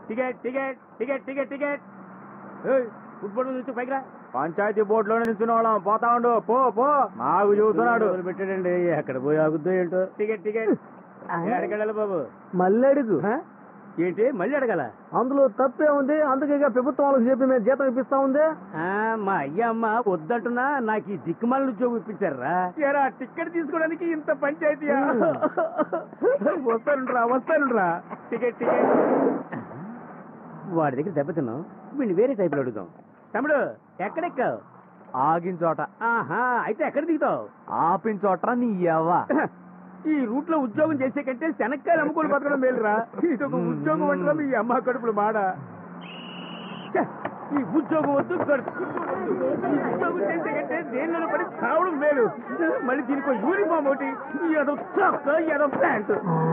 Ticket ticket ticket ticket ticket football నుంచి పైకి రా పంచాయతీ బోర్డులోనే నిల్చున్న వాళ్ళం పోతా ఉండు పో పో నాకు చూస్తున్నాడు పెట్టాడండి ఎక్కడ పోయి ఆగుద్దో ఏంటో టికెట్ టికెట్ ఎక్కడికెళ్ళాలి బాబు మళ్ళీ అడుగు ఏంటి మళ్ళీ అడగాల అందులో తప్పే ఉంది అందుకే ఇక ప్రభుత్వం వాళ్ళకి చెప్పి మేము జీతం ఇప్పిస్తా ఉంది ఆ, మా అయ్యమ్మ వద్దంటున్నా నాకు ఈ దిక్కుమాల ఉద్యోగం ఇప్పించారా ఎరా టికెట్ తీసుకోవడానికి ఇంత పంచాయతీయా వస్తానురా వస్తానురా టికెట్ టికెట్ వాడి దగ్గర దెబ్బతిన్నాం వీడిని వేరే టైపులో అడుగుదాం తమ్ముడు ఎక్కడెక్కావు ఆగిన చోట ఆహా అయితే ఎక్కడ దిగుతావు ఆపిన చోట నీ ఎవ్వ ఈ రూట్ లో ఉద్యోగం చేసే కంటే శనక్కాయలు అమ్ముకొని బతకడం మేలురా ఇది ఒక ఉద్యోగం అంటారా మీ అమ్మ కడుపులు మాడ ఛే, ఈ ఉద్యోగం వద్దు గడుపు వద్దు. ఈ ఉద్యోగం చేసే కంటే దేనిలో పడి కావడం మేలు మళ్ళీ దీనికి ఒక యూనిఫామ్ ఒకటి ఏదో చొక్క ఏదో ప్యాంట్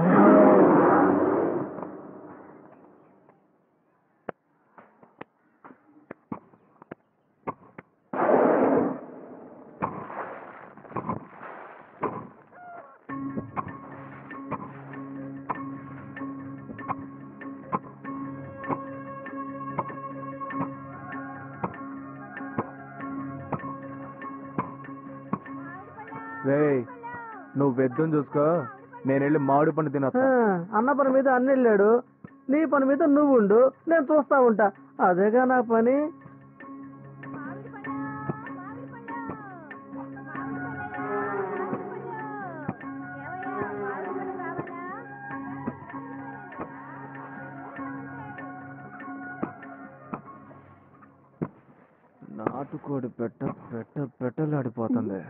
రేయ్ నువ్వు వెద్దుని చూసుకో నేను వెళ్ళి మామిడి పండు ఆ, తినొస్తా అన్న పని మీద అన్న వెళ్ళాడు నీ పని మీద నువ్వు ఉండు నేను చూస్తా ఉంటా అదేగా నా పని నాటుకోడి పెట్ట పెట్ట పెట్టలాడిపోతుంది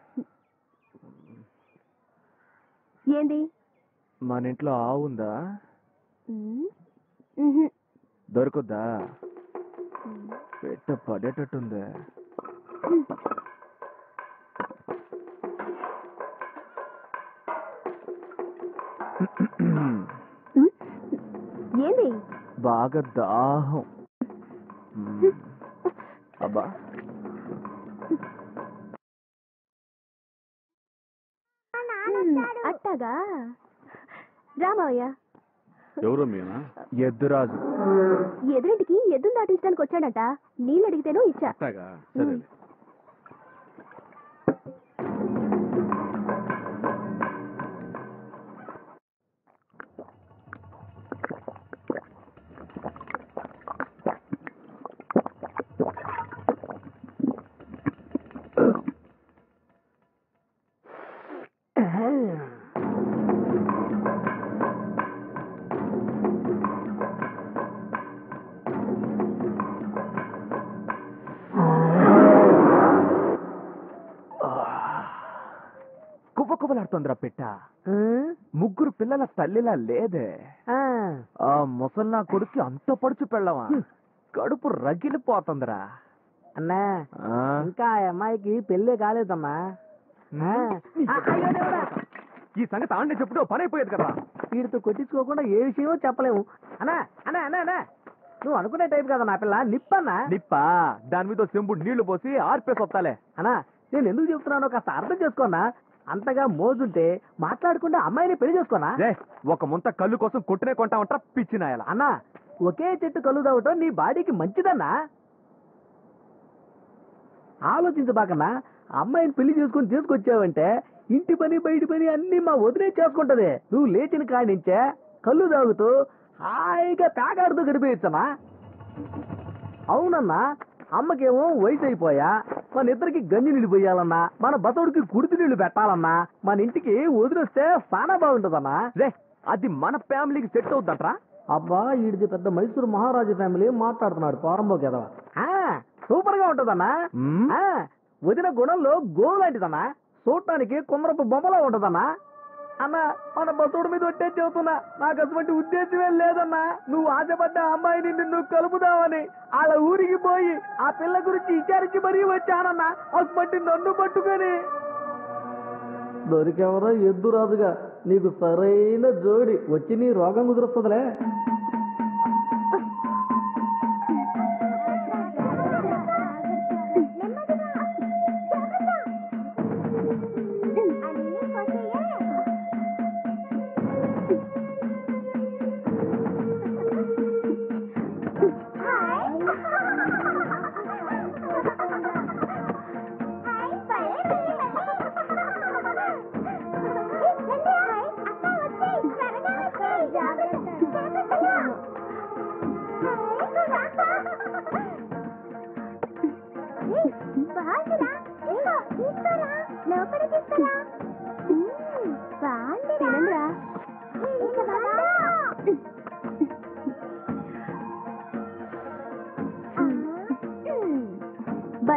ఏంది మన ఇంట్లో ఆవు ఉందా ఉమ్, ఉహు. దొరుకుద్దా పెట్ట పడేటట్టుంది ఉమ్, ఏంది బాగా దాహం మ్మ్. అబ్బా ఉమ్, అట్టాగా రామయ్య ఎవరో మీనా ఎద్దురాజు ఎదురింటికి ఎద్దును దాటించడానికి వచ్చాడట నీళ్ళు అడిగితేనూ ఇచ్చా అట్టాగా సరేలే. కుప్ప కుప్పలాడుతోందిరా పెట్ట ఆ? ముగ్గురు పిల్లల తల్లిలా లేదే ఆ, ఆ ముసల్నా కొడుక్కి అంత పడుచు పెళ్ళవా కడుపు రగిలిపోతుందిరా అన్నా ఆ? ఇంకా ఆ అమ్మాయికి పెళ్ళే కాలేదమ్మా ఆ, ఆ, అయ్యో దేవుడా. ఈ సంగతి ఆండే చెప్పుడు పని అయిపోయేది కదా వీడితో కొట్టించుకోకుండా ఏ విషయమో చెప్పలేము అన్నా అన్నా అన్నా అన్నా నువ్వు అనుకునే టైప్ కదా నా పిల్ల నిప్పన్నా నిప్పా దాని మీద ఓ చెంబు నీళ్లు పోసి ఆర్పేసి వస్తాలే అన్నా నేను ఎందుకు చెప్తున్నానో కాస్త అర్థం చేసుకోనా అంతగా మోజుంటే మాట్లాడకుండా అమ్మాయిని పెళ్లి చేసుకోనా రే ఒక ముంత కళ్ళు కోసం కొట్టునే కొంటామంటా పిచ్చినాయల అన్నా ఒకే చెట్టు కళ్ళు తాగటం నీ బాడీకి మంచిదన్నా ఆలోచించబాకన్నా అమ్మాయిని పెళ్లి చేసుకుని తీసుకొచ్చావంటే ఇంటి పని బయటి పని అన్ని మా వదిలే చేసుకుంటది నువ్వు లేచిన కాడి నుంచే కళ్ళు తాగుతూ హాయిగా పేకాడుతూ గడిపేయచ్చనా అవునన్నా అమ్మకేమో వయసు అయిపోయా మన ఇద్దరికి గంజి నీళ్ళు పోయాలన్నా మన బసవుడికి కుడితి నీళ్లు పెట్టాలన్నా మన ఇంటికి వదిలేస్తే చాలా బాగుంటుందన్నా రే అది మన ఫ్యామిలీకి సెట్ అవుద్దంట్రా అబ్బా ఈడిది పెద్ద మైసూరు మహారాజు ఫ్యామిలీ మాట్లాడుతున్నాడు పోరంబో కదవా సూపర్ గా ఉంటదన్నా మ్మ్. ఆ, వదిన గుణంలో గోవు లాంటిదన్నా చూడటానికి కుమరపు బొమ్మలా ఉంటదన్నా అన్న మన బసోడు మీద ఒట్టే చెబుతున్నా నాకు అటువంటి ఉద్దేశమే లేదన్నా నువ్వు ఆశపడ్డ అమ్మాయిని నిన్ను కలుపుదామని వాళ్ళ ఊరికి పోయి ఆ పిల్ల గురించి విచారించి మరీ వచ్చానన్నా అటువంటి నన్ను పట్టుకొని దొరికెవరో ఎద్దు రాదుగా నీకు సరైన జోడి వచ్చి నీ రోగం కుదురుస్తుందిలే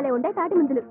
భలే ఉండే తాటి ముందులు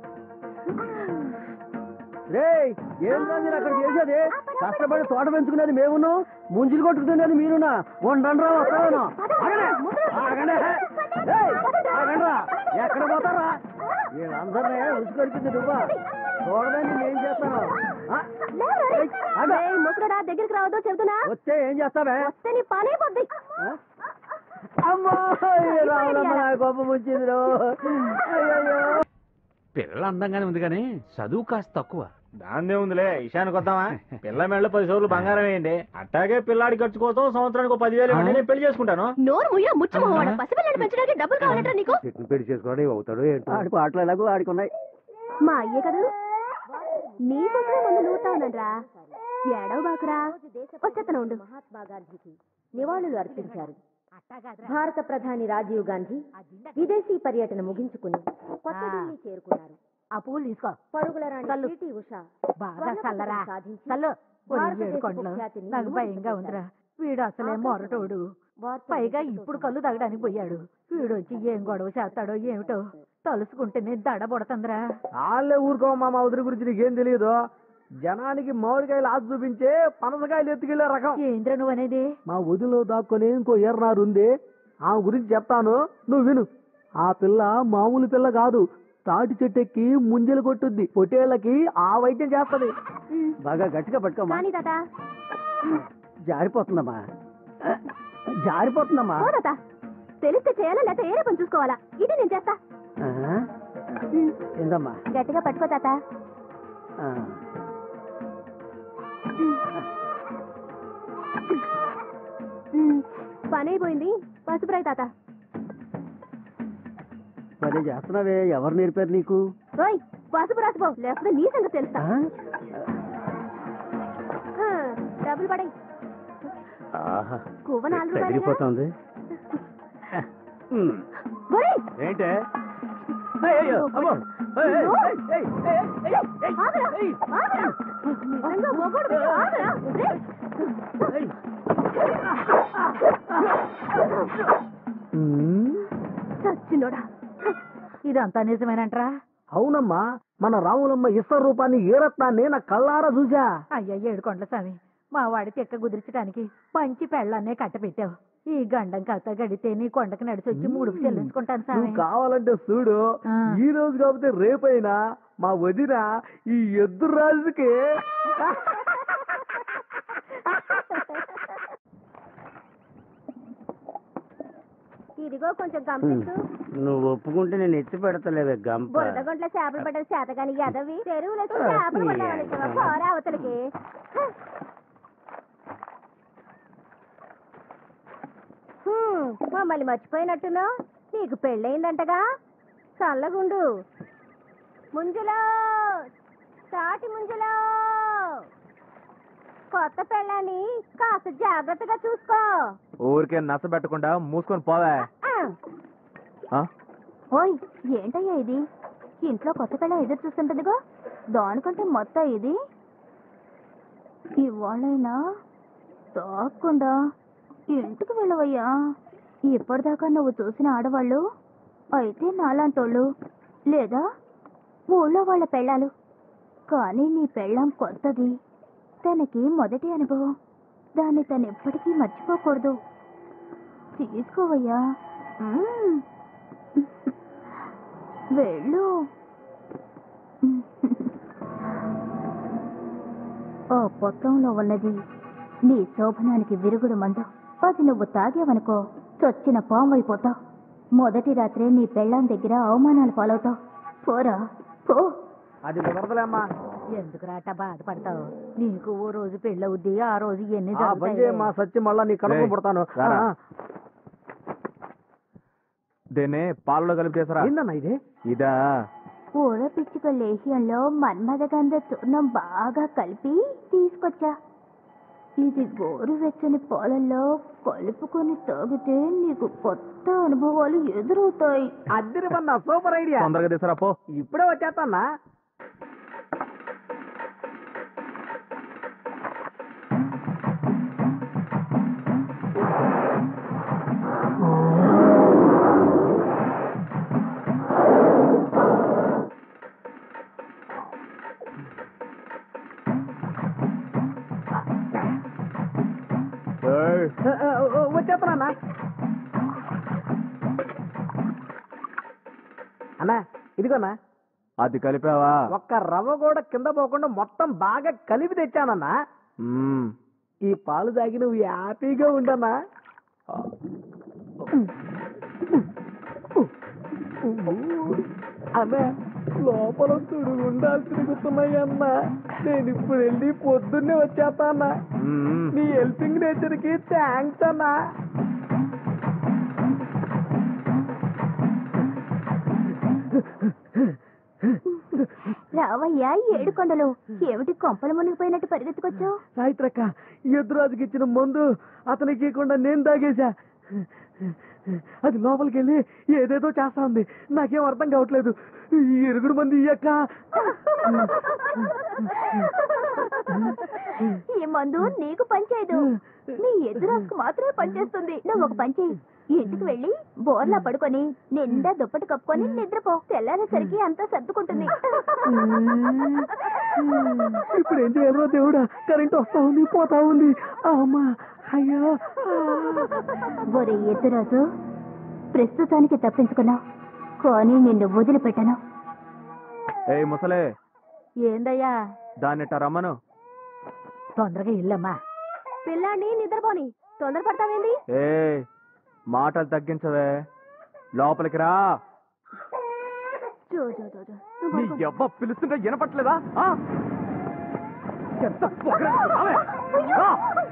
రే ఏంటో మీరు అక్కడ చేసేది కష్టపడి తోట పెంచుకునేది మేమును ముంజులు కొట్టుకునేది మీరునా ఉండండి రా వస్తాను ఆగండి ఏయ్, ఆగండ్రా. ఎక్కడ పోతారా వీళ్ళందరినీ ఉసుకొరిపింది నువ్వా చూడమే నేను ఏం చేస్తాను ఆ? ఏయ్, ఆగు. ముసరుడా దగ్గరికి రావద్దు చెబుతున్నా వస్తే ఏం చేస్తావే వస్తే నీ పనే పొద్ది ఆ? అమ్మో ఈ రావులమ్మ నా కోపం వచ్చింది రో. అయ్యయ్యో. పిల్ల అందంగానే ఉంది కానీ చదువు కాస్త తక్కువ దాన్నే ఉందిలే ఇషానికి వద్దామా పిల్ల మెళ్ళ పది సోర్లు బంగారం వేయండి అట్టాగే పిల్లాడి ఖర్చు కోసం సంవత్సరానికి ఒక పదివేలు ఇవ్వండి, నేను పెళ్లి చేసుకుంటాను నోరు ముయ్య ముచ్చమోవాడ పసిపిల్లని పెంచడానికి డబ్బులు కావాలంటారా నీకు పెళ్లి చేసుకోవడం అవుతాడు ఏంటో ఆడి పాటలు ఎలాగో ఆడుకున్నాయి మా అయ్యే కదా నీకోసమే ముందు నూరుతా ఉన్నాడ్రా ఏడవ బాకురా వచ్చేతన ఉండు మహాత్మా గాంధీకి నివాళులు అర్పించారు భారత ప్రధాని రాజీవ్ గాంధీ విదేశీ పర్యటన ముగించుకుని కొత్త ఢిల్లీ చేరుకున్నారు ఆ పూలు తీసుకో పరుగుల రాణి చల్లు. పిటి ఉష బాగా స్వర్ణ చల్లరా పతకం సాధించి చల్లు ఒరి భారతదేశపు ఏడుకొండలు ఖ్యాతిని నాకు ఇనుమడింప భయంగా చేశారు. ఉందిరా వీడు అసలే మొరటోడు వార్త పైగా వింతతో ఇప్పుడు కళ్ళు తగ్గడానికి పోయాడు వీడు వచ్చి ఏం గొడవ చేస్తాడో ఏమిటో తలుసుకుంటేనే దడబడుతుందిరా వాళ్ళే ఊరుకోమా మా ఉదిరి గురించి నీకేం తెలియదు జనానికి మామిడికాయలు ఆశ చూపించే పనసకాయలు ఎత్తుకెళ్లే రకం ఏంద్ర నువ్వు అనేది మా వదిలో దాక్కుని ఇంకో ఎర్రనారు ఉంది ఆ గురించి చెప్తాను నువ్వు విను ఆ పిల్ల మామూలు పిల్ల కాదు తాటి చెట్టెక్కి ముంజలు కొట్టుద్ది పొట్టేళ్ళకి ఆ వైద్యం చేస్తది బాగా గట్టిగా పట్టుకోమా కానీ తాత జారిపోతుందమ్మా జారిపోతుందమ్మా పో తాత తెలిస్తే చేయాలా లేకపోతే ఏరే పని చూసుకోవాలా ఇది నేను చేస్తా ఆ? ఉమ్, ఏందమ్మా గట్టిగా పట్టుకో తాత ఆ. ఉమ్, పని అయిపోయింది పసుపు రాయి తాత భలే చేస్తున్నావే ఎవరు నేర్పారు నీకు ఓయ్ పసుపు రాసిపో లేకపోతే నీ సంగతి తెలుస్తా ఆ? ఆ, డబ్బులు పడాయి కువ్వ నాలుగు రూపాయలేగా? తగిలిపోతుంది ఉమ్. ఒరేయ్, ఏంటే ఆగరా, ఆగరా. నిజంగా మొగోడు మీరు ఆగరా. రేయ్. ఉమ్. చచ్చినోడా ఇదంతా నిజమేనంట్రా అవునమ్మా మన రాములమ్మ ఇస్త రూపాన్ని ఏ రత్నాన్ని నా కళ్ళారా చూసా అయ్యా ఏడుకొండల స్వామి మా వాడి తెక్క కుదిర్చడానికి పంచి పెళ్ళాన్నే కట్టపెట్టావు ఈ గండం కథ గడితే నీ కొండకి నడిచి వచ్చి మూడుకు చెల్లించుకుంటాను నువ్వు స్వామి కావాలంటే చూడు ఆ. ఈ రోజు కాకపోతే రేపైనా మా వదిన ఈ ఎద్దు రాజుకి ఇదిగో కొంచెం కంప్లీట్ నువ్వు ఒప్పుకుంటే నేను ఎత్తి పెడతలేవే గంప బురద గుంట్ల చేపలు పడ్డ చేత కానీ ఎదవి చెరువులో చేపలు పడ్డావని పోరా అవతలకి హ్మ్, మమ్మల్ని మర్చిపోయినట్టును నీకు పెళ్ళయిందంటగా చల్లగుండు ముంజులో తాటి ముంజులో కొత్త పెళ్ళాన్ని కాస్త జాగ్రత్తగా చూసుకో ఊరికే నచ్చ పెట్టకుండా మూసుకొని పోవే ఆ. ఆ? ఓయ్ ఏంటయ్యా ఇది ఇంట్లో కొత్త పిల్ల ఎదురు చూస్తుంటుందిగో దానికంటే మొత్తం ఇది ఇవాళైనా తాకుండా ఇంటికి వెళ్ళవయ్యా ఇప్పటిదాకా నువ్వు చూసిన ఆడవాళ్ళు అయితే నాలాంటోళ్ళు లేదా ఊళ్ళో వాళ్ళ పెళ్ళాలు కానీ నీ పెళ్ళాం కొత్తది తనకి మొదటి అనుభవం దాన్ని తను ఎప్పటికీ మర్చిపోకూడదు తీసుకోవయ్యా మ్మ్. వెళ్ళు ఓ పొట్టంలో ఉన్నది నీ శోభనానికి విరుగుడు మందు అది నువ్వు తాగేవనుకో చచ్చిన పామైపోతావు మొదటి రాత్రే నీ పెళ్ళాం దగ్గర అవమానాలు పాలవుతావు పోరా పో అది కుదరదులేమ్మా ఎందుకు రాట బాధపడతావు నీకు ఓ రోజు పెళ్ళవుద్ది ఆ రోజు ఎన్ని ఆ బండి మా సచ్చి మళ్ళా నీ కడుపు రేయ్, పుడతాను రారా. దీన్ని పాలలో కలిపి చేసరా ఏందన్నా ఇది ఇదా ఊర పిచ్చుక లేహ్యంలో మన్మథగంధ చూర్ణం బాగా కలిపి తీసుకొచ్చా ఇది గోరువెచ్చని పాలల్లో కలుపుకొని తాగితే నీకు కొత్త అనుభవాలు ఎదురవుతాయి అద్దరిమన్నా సూపర్ ఐడియా తొందరగా తీసురా పో ఇప్పుడే వచ్చేస్తానా అన్నా అన్నా ఇదిగోనా అది కలిపావా ఒక్క రవ్వ కూడా కింద పోకుండా మొత్తం బాగా కలిపి తెచ్చానన్నా మ్మ్. ఈ పాలు తాగి నువ్వు హ్యాపీగా ఉండన్నా అన్నా లోపల తుడుగుండాలు తిరుగుతున్నాయి అన్నా నేను ఇప్పుడు వెళ్ళి పొద్దున్నే వచ్చేస్తా అన్నా మ్మ్. నీ హెల్పింగ్ నేచర్కి థ్యాంక్స్ అన్నా రావయ్యా ఈ ఏడు కొండలు ఏమిటి కొంపలు మునిగిపోయినట్టు పరిగెత్తుకొచ్చావు సాయిత్రక్క ఎదురాజుకి ఇచ్చిన మందు అతనికి ఇవ్వకుండా నేను తాగేశా అది లోపలికి వెళ్ళి ఏదేదో చేస్తా ఉంది నాకేం అర్థం కావట్లేదు ఈ ఇరుగుడు మంది ఇయ్యక్క ఈ మందు నీకు పనిచేయదు నీ ఎదురాకు మాత్రమే పనిచేస్తుంది నువ్వు ఒక పని చేయి ఇంటికి వెళ్ళి బోర్లా పడుకొని నిండా దుప్పటి కప్పుకొని నిద్రపో తెల్లారేసరికి అంతా సర్దుకుంటుంది ఇప్పుడు ఏం చేయాలో దేవుడా కరెంట్ వస్తా ఉంది పోతా ఉంది అమ్మా అయ్యో ఒరే ఎదురాజు ప్రస్తుతానికి తప్పించుకున్నావు కానీ నిన్ను వదిలిపెట్టను ఏయ్ ముసలే ఏందయ్యా దాన్నిట రమ్మను తొందరగా ఇల్లమ్మా పిల్లాన్ని నిద్రపోని తొందరపడతావేంది ఏ మాటలు తగ్గించవే లోపలికి రా చూ చూ చూ చూ. నీ ఎవ్వ పిలుస్తుంటే వినపట్లేదా ఆ? ఎంత పొగరు, రావే. రా.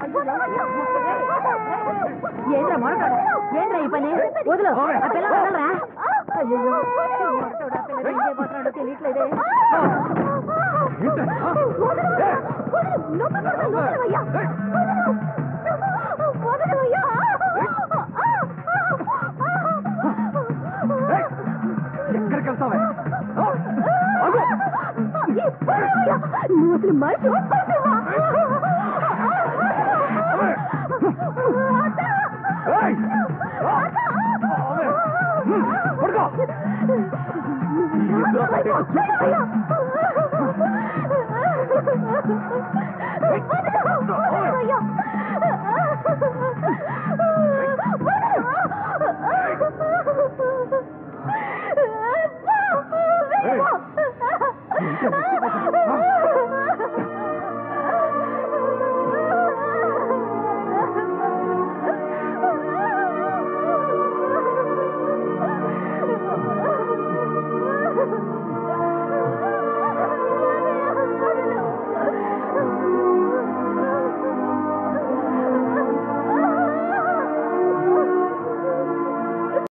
ఏంద్రా మొరటాడు ఏంద్రా ఈ పని వదులు ఆ పిల్ల వదలరా అయ్యో మొరటాడు ఆ పిల్ల ఏం చేయబోతున్నాడో తెలియట్లేదే ఏంటి? ఆ? ఏ, వదలవయ్యా. వదలవయ్యా. ఏయ్, ఎక్కడికి వెళ్తావే ఆ? ఆగు. వదలవయ్యా. నువ్వు అసలు మనిషి ఏయ్. ఆ. ఆవే. హ్మ్, పడుకో. ఈ ఇద్దరు ఒకటే. ఏయ్.